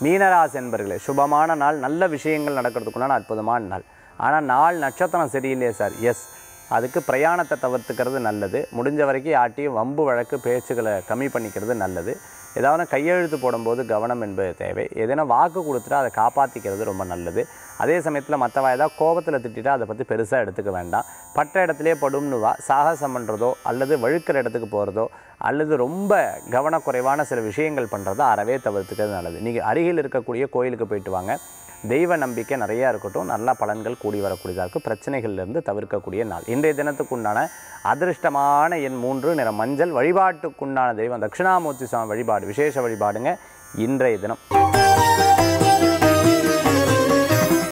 மீனராசி என்பர்களே சுபமான நாள் நல்ல விஷயங்கள் நடக்கிறதுக்குண்டான அற்புதமான நாள் ஆனால் நாள் நட்சத்திரம் சரியில்லையே சார் எஸ் அதுக்கு பிரயாணத்தை தவிர்த்துக்கிறது நல்லது முடிஞ்ச வரைக்கும் யார்ட்டையும் வம்பு வழக்கு பேச்சுக்களை கம்மி பண்ணிக்கிறது நல்லது ஏதாவது கையெழுத்து போடும்போது கவனம் என்பது தேவை எதனா வாக்கு கொடுத்துட்டா அதை காப்பாற்றிக்கிறது ரொம்ப நல்லது அதே சமயத்தில் மற்றவா ஏதாவது கோபத்தில் திட்டிட்டா அதை பற்றி பெருசாக எடுத்துக்க வேண்டாம் பட்ட இடத்துலே படும்னு வா சாகசம் பண்ணுறதோ அல்லது வழுக்கிற இடத்துக்கு போகிறதோ அல்லது ரொம்ப கவனக்குறைவான சில விஷயங்கள் பண்ணுறதோ அறவே தவிர்த்துக்கிறது நல்லது நீங்கள் அருகில் இருக்கக்கூடிய கோயிலுக்கு போயிட்டு வாங்க தெய்வ நம்பிக்கை நிறையா இருக்கட்டும் நல்ல பலன்கள் கூடி வரக்கூடியதாக இருக்கும் பிரச்சனைகள்லேருந்து தவிர்க்கக்கூடிய நாள் இன்றைய தினத்துக்குண்டான அதிர்ஷ்டமான எண் மூன்று நிற மஞ்சள் வழிபாட்டுக்குண்டான தெய்வம் தட்சிணாமூர்த்தி சுவாமி வழிபாடு விசேஷ வழிபாடுங்க இன்றைய தினம்